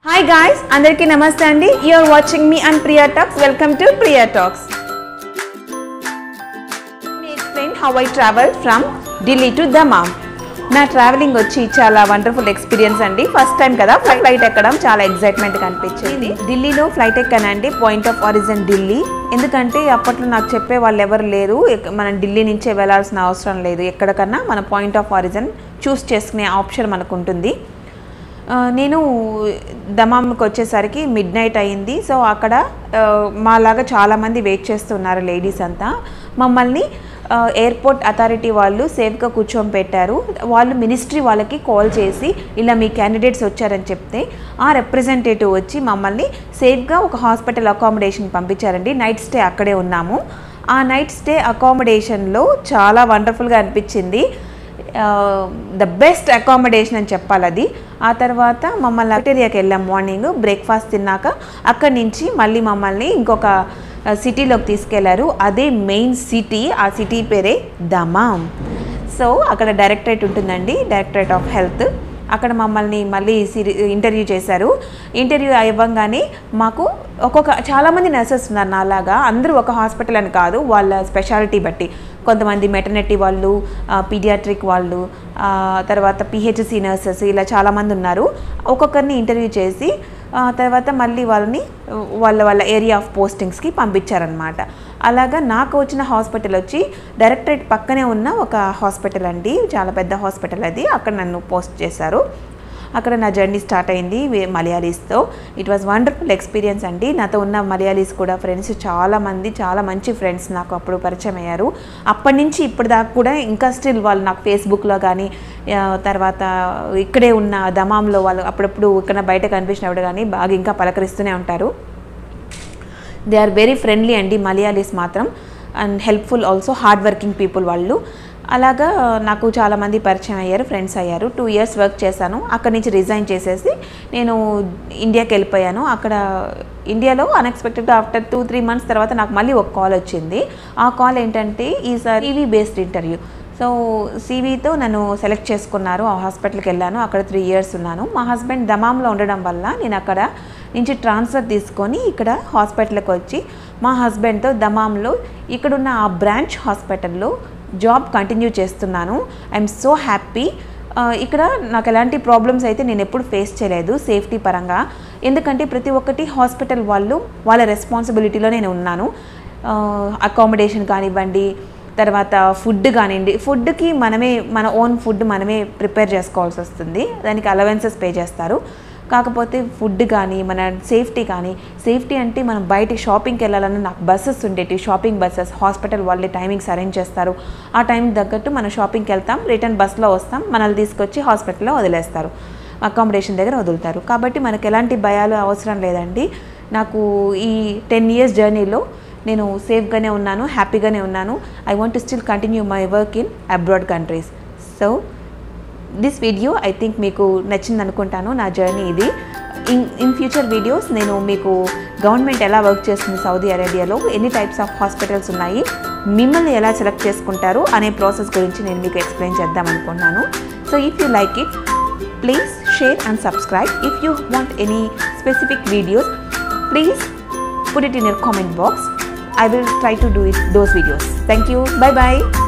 Hi guys అందరికీ నమస్తే అండి you're watching me and Priya talks welcome to Priya talks me explain how I travel from Delhi to Dammam నా travelling వచ్చి చాలా wonderful experience అండి ఫస్ట్ టైం కదా ఫ్లైట్ ఎక్కడం చాలా ఎగ్జైట్మెంట్గా అనిపించింది ఢిల్లీలో ఫ్లైట్ ఎక్కానండి పాయింట్ ఆఫ్ ఆరిజిన్ ఢిల్లీ ఎందుకంటే అప్పట్లో నాకు చెప్పే వాళ్ళు ఎవరు లేరు ఎక్- మనం ఢిల్లీ నుంచే వెళ్ళాల్సిన అవసరం లేదు ఎక్కడికన్నా మన పాయింట్ ఆఫ్ ఆరిజిన్ చూస్ చేసుకునే ఆప్షన్ మనకు ఉంటుంది ఆ, నేను దమాంకి వచ్చేసరికి మిడ్ నైట్ అయింది సో అక్కడ ఆ, మాలాగా చాలామంది వెయిట్ చేస్తున్నారు లేడీస్ అంతా మమ్మల్ని ఆ, ఎయిర్పోర్ట్ అథారిటీ వాళ్ళు సేఫ్గా కూర్చొని పెట్టారు వాళ్ళు మినిస్ట్రీ వాళ్ళకి కాల్ చేసి ఇలా మీ క్యాండిడేట్స్ వచ్చారని చెప్తే ఆ రిప్రజెంటేటివ్ వచ్చి మమ్మల్ని సేఫ్గా ఒక హాస్పిటల్ అకామిడేషన్ పంపించారండి నైట్ స్టే అక్కడే ఉన్నాము ఆ నైట్ స్టే అకామిడేషన్లో చాలా వండర్ఫుల్గా అనిపించింది ద బెస్ట్ అకామిడేషన్ అని చెప్పాలి అది ఆ తర్వాత మమ్మల్ని అక్టేరియాకి వెళ్ళాం మార్నింగ్ బ్రేక్ఫాస్ట్ తిన్నాక అక్కడి నుంచి మళ్ళీ మమ్మల్ని ఇంకొక సిటీలోకి తీసుకెళ్లారు అదే మెయిన్ సిటీ ఆ సిటీ పేరే దమాం సో అక్కడ డైరెక్టరేట్ ఉంటుందండి డైరెక్టరేట్ ఆఫ్ హెల్త్ అక్కడ మమ్మల్ని మళ్ళీ సిరి ఇంటర్వ్యూ చేశారు ఇంటర్వ్యూ అవ్వగానే మాకు ఒక్కొక్క చాలామంది నర్సెస్ ఉన్నారు నాలాగా అందరూ ఒక హాస్పిటల్ అని కాదు వాళ్ళ స్పెషాలిటీ బట్టి కొంతమంది మెటర్నిటీ వాళ్ళు పీడియాట్రిక్ వాళ్ళు ఆ, తర్వాత పిహెచ్సి నర్సెస్ ఇలా చాలామంది ఉన్నారు ఒక్కొక్కరిని ఇంటర్వ్యూ చేసి ఆ తర్వాత మళ్ళీ వాళ్ళని వాళ్ళ వాళ్ళ ఏరియా ఆఫ్ పోస్టింగ్స్కి పంపించారనమాట అలాగా నాకు వచ్చిన హాస్పిటల్ వచ్చి డైరెక్టరేట్ పక్కనే ఉన్న ఒక హాస్పిటల్ అండి చాలా పెద్ద హాస్పిటల్ అది అక్కడ నన్ను పోస్ట్ చేశారు అక్కడ నా జర్నీ స్టార్ట్ అయింది వే- మలయాళీస్తో ఇట్ వాజ్ వండర్ఫుల్ ఎక్స్పీరియన్స్ అండి నాతో ఉన్న మలయాళీస్ కూడా ఫ్రెండ్స్ చాలా మంది చాలా మంచి ఫ్రెండ్స్ నాకు అప్పుడు పరిచయం అయ్యారు అప్పటి నుంచి ఇప్పటి దాకా కూడా ఇంకా స్టిల్ వాళ్ళు నాకు ఫేస్బుక్లో కానీ ఆ, తర్వాత ఇక్కడే ఉన్న దమాంలో వాళ్ళు అప్పుడప్పుడు ఇక్కడ బయట కనిపించినప్పుడు కానీ బాగా ఇంకా పలకరిస్తూనే ఉంటారు దే ఆర్ వెరీ ఫ్రెండ్లీ అండి మలయాళీస్ మాత్రం and helpful also hard working people వాళ్ళు అలాగా నాకు చాలామంది పరిచయం అయ్యారు ఫ్రెండ్స్ అయ్యారు టూ ఇయర్స్ వర్క్ చేశాను అక్కడి నుంచి రిజైన్ చేసేసి నేను ఇండియాకి వెళ్ళిపోయాను అక్కడ ఇండియాలో అన్ఎక్స్పెక్టెడ్గా ఆఫ్టర్ టూ త్రీ మంత్స్ తర్వాత నాకు మళ్ళీ ఒక కాల్ వచ్చింది ఆ కాల్ ఏంటంటే ఈసారి టీవీ బేస్డ్ ఇంటర్వ్యూ సో సివితో నన్ను సెలెక్ట్ చేసుకున్నారు ఆ హాస్పిటల్కి వెళ్ళాను అక్కడ త్రీ ఇయర్స్ ఉన్నాను మా హస్బెండ్ దమాంలో ఉండడం వల్ల నేను అక్కడ నుంచి ట్రాన్స్ఫర్ తీసుకొని ఇక్కడ హాస్పిటల్కి వచ్చి మా హస్బెండ్తో దమాంలో ఇక్కడున్న ఆ బ్రాంచ్ హాస్పిటల్లో జాబ్ కంటిన్యూ చేస్తున్నాను ఐఎమ్ సో హ్యాపీ ఇక్కడ నాకు ఎలాంటి ప్రాబ్లమ్స్ అయితే నేను ఎప్పుడు ఫేస్ చేయలేదు సేఫ్టీ పరంగా ఎందుకంటే ప్రతి ఒక్కటి హాస్పిటల్ వాళ్ళు వాళ్ళ రెస్పాన్సిబిలిటీలో నేను ఉన్నాను అకామిడేషన్ కానివ్వండి తర్వాత ఫుడ్ కానివ్వండి ఫుడ్కి మనమే మన ఓన్ ఫుడ్ మనమే ప్రిపేర్ చేసుకోవాల్సి వస్తుంది దానికి అలవెన్సెస్ పే చేస్తారు కాకపోతే ఫుడ్ కానీ మన సేఫ్టీ కానీ సేఫ్టీ అంటే మనం బయట షాపింగ్కి వెళ్ళాలన్నా నాకు బస్సెస్ ఉండేవి షాపింగ్ బస్సెస్ హాస్పిటల్ వాళ్ళే టైమింగ్స్ అరేంజ్ చేస్తారు ఆ టైం తగ్గట్టు మనం షాపింగ్కి వెళ్తాం రిటర్న్ బస్లో వస్తాం మనల్ని తీసుకొచ్చి హాస్పిటల్లో వదిలేస్తారు అకామిడేషన్ దగ్గర వదులుతారు కాబట్టి మనకు ఎలాంటి భయాలు అవసరం లేదండి నాకు ఈ టెన్ ఇయర్స్ జర్నీలో నేను సేఫ్గానే ఉన్నాను హ్యాపీగానే ఉన్నాను I want to still continue my work in abroad countries so this video I think మీకు నచ్చింది అనుకుంటాను నా జర్నీ ఇది ఇన్ ఇన్ ఫ్యూచర్ వీడియోస్ నేను మీకు గవర్నమెంట్ ఎలా వర్క్ చేస్తుంది సౌదీ అరేబియాలో ఎన్ని టైప్స్ ఆఫ్ హాస్పిటల్స్ ఉన్నాయి మిమ్మల్ని ఎలా సెలెక్ట్ చేసుకుంటారు అనే ప్రాసెస్ గురించి నేను మీకు ఎక్స్ప్లెయిన్ చేద్దాం అనుకున్నాను so if you like it please share and subscribe if you want any specific videos please put it in your comment box. I will try to do it those videos. Thank you. Bye bye.